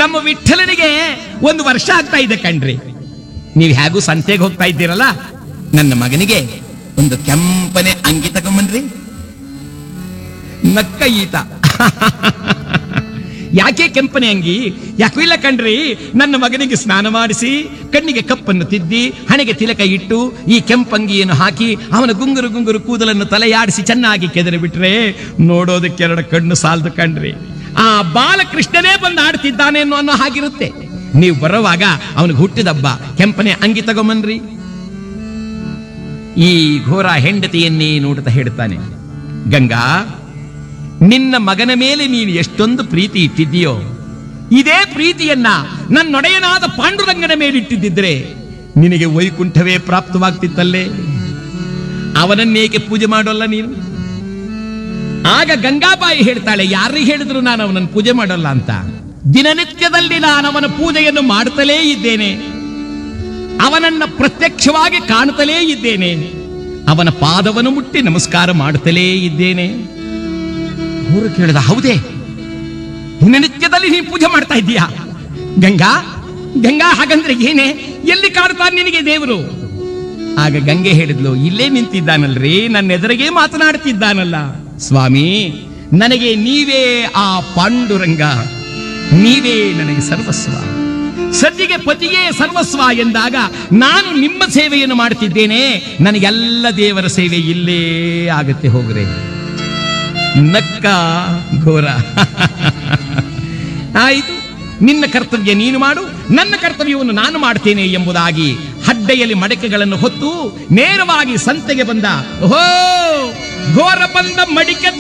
ನಮ್ಮ ವಿಠಲನಿಗೆ ಒಂದು ವರ್ಷ ಆಗ್ತಾ ಇದೆ ಕಣ್ರಿ ನೀವು ಹೇಗೂ ಸಂತೆಗೆ ಹೋಗ್ತಾ ಇದ್ದೀರಲ್ಲ ನನ್ನ ಮಗನಿಗೆ ಒಂದು ಕೆಂಪನೆ ಅಂಗಿ ತಗೊಂಬನ್ರಿ ನಕ್ಕ ಈತ ಯಾಕೆ ಕೆಂಪನೆ ಅಂಗಿ ಯಾಕೂ ಇಲ್ಲ ಕಣ್ರಿ ನನ್ನ ಮಗನಿಗೆ ಸ್ನಾನ ಮಾಡಿಸಿ ಕಣ್ಣಿಗೆ ಕಪ್ಪನ್ನು ತಿದ್ದಿ ಹಣೆಗೆ ತಿಲಕ ಇಟ್ಟು ಈ ಕೆಂಪಂಗಿಯನ್ನು ಹಾಕಿ ಅವನ ಗುಂಗುರು ಗುಂಗುರು ಕೂದಲನ್ನು ತಲೆಯಾಡಿಸಿ ಚೆನ್ನಾಗಿ ಕೆದರಿ ಬಿಟ್ರೆ ನೋಡೋದಕ್ಕೆ ಎರಡು ಕಣ್ಣು ಸಾಲದು ಕಣ್ರಿ ಆ ಬಾಲಕೃಷ್ಣನೇ ಬಂದು ಆಡ್ತಿದ್ದಾನೆ ಅನ್ನೋ ಅನ್ನೋ ಹಾಗಿರುತ್ತೆ ನೀವು ಬರುವಾಗ ಅವನಿಗೆ ಹುಟ್ಟಿದಬ್ಬ ಕೆಂಪನೆ ಅಂಗಿ ತಗೊಂಬನ್ರಿ ಈ ಘೋರ ಹೆಂಡತಿಯನ್ನೇ ನೋಡುತ್ತಾ ಹೇಳ್ತಾನೆ ಗಂಗಾ ನಿನ್ನ ಮಗನ ಮೇಲೆ ನೀನು ಎಷ್ಟೊಂದು ಪ್ರೀತಿ ಇಟ್ಟಿದ್ದೀಯೋ ಇದೇ ಪ್ರೀತಿಯನ್ನ ನನ್ನೊಡೆಯನಾದ ಪಾಂಡುರಂಗನ ಮೇಲೆ ಇಟ್ಟಿದ್ದಿದ್ರೆ ನಿನಗೆ ವೈಕುಂಠವೇ ಪ್ರಾಪ್ತವಾಗ್ತಿತ್ತಲ್ಲೇ ಅವನನ್ನೇಕೆ ಪೂಜೆ ಮಾಡೋಲ್ಲ ನೀನು ಆಗ ಗಂಗಾಬಾಯಿ ಹೇಳ್ತಾಳೆ ಯಾರಿಗೆ ಹೇಳಿದ್ರು ನಾನು ಅವನನ್ನು ಪೂಜೆ ಮಾಡೋಲ್ಲ ಅಂತ ದಿನನಿತ್ಯದಲ್ಲಿ ನಾನು ಅವನ ಪೂಜೆಯನ್ನು ಮಾಡುತ್ತಲೇ ಇದ್ದೇನೆ ಅವನನ್ನ ಪ್ರತ್ಯಕ್ಷವಾಗಿ ಕಾಣುತ್ತಲೇ ಇದ್ದೇನೆ ಅವನ ಪಾದವನ್ನು ಮುಟ್ಟಿ ನಮಸ್ಕಾರ ಮಾಡುತ್ತಲೇ ಇದ್ದೇನೆ ಅವರು ಕೇಳಿದ ಹೌದೇ ದಿನನಿತ್ಯದಲ್ಲಿ ನೀನು ಪೂಜೆ ಮಾಡ್ತಾ ಇದ್ದೀಯಾ ಗಂಗಾ ಗಂಗಾ ಹಾಗಂದ್ರೆ ಏನೇ ಎಲ್ಲಿ ಕಾಣ್ತಾನೆ ನಿನಗೆ ದೇವರು ಆಗ ಗಂಗೆ ಹೇಳಿದ್ಲು ಇಲ್ಲೇ ನಿಂತಿದ್ದಾನಲ್ರಿ ನನ್ನ ಎದುರಿಗೆ ಮಾತನಾಡ್ತಿದ್ದಾನಲ್ಲ ಸ್ವಾಮಿ ನನಗೆ ನೀವೇ ಆ ಪಾಂಡುರಂಗ ನೀವೇ ನನಗೆ ಸರ್ವಸ್ವ ಸದ್ಯಗೆ ಪತಿಯೇ ಸರ್ವಸ್ವ ಎಂದಾಗ ನಾನು ನಿಮ್ಮ ಸೇವೆಯನ್ನು ಮಾಡ್ತಿದ್ದೇನೆ ನನಗೆಲ್ಲ ದೇವರ ಸೇವೆ ಇಲ್ಲೇ ಆಗತ್ತೆ ಹೋಗ್ರೆ ನಕ್ಕ ಘೋರ ಆಯಿತು ನಿನ್ನ ಕರ್ತವ್ಯ ನೀನು ಮಾಡು ನನ್ನ ಕರ್ತವ್ಯವನ್ನು ನಾನು ಮಾಡ್ತೇನೆ ಎಂಬುದಾಗಿ ಹಡ್ಡೆಯಲ್ಲಿ ಮಡಕೆಗಳನ್ನು ಹೊತ್ತು ನೇರವಾಗಿ ಸಂತೆಗೆ ಬಂದ ಓಹೋ ಘೋರ ಬಂದ ಮಡಿಕೆ